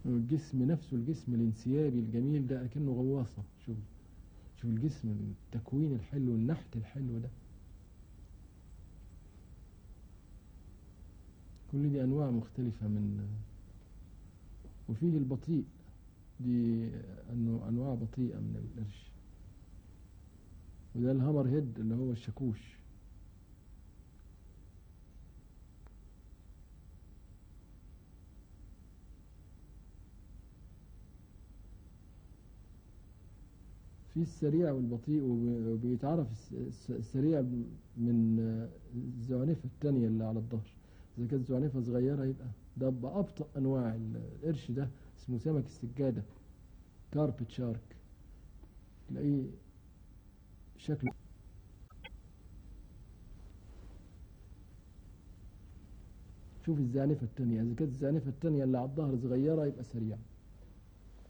والجسم نفسه الجسم الانسيابي الجميل ده كأنه غواصة شوف شوف الجسم التكوين الحلو النحت الحلو ده كل دي أنواع مختلفة من وفيه البطيء دي أنه أنواع بطيئة من القرش وده الهامر هيد اللي هو الشاكوش في السريع والبطيء وب- وبيتعرف الس- الس- السريع من الزعنفة التانية اللي على الظهر إذا كانت زعنفة صغيرة يبقى ده بأبطأ أنواع ال- القرش ده اسمه سمك السجادة كاربت شارك تلاقيه شكله شوف الزعنفة التانية إذا كانت الزعنفة التانية اللي على الظهر صغيرة يبقى سريع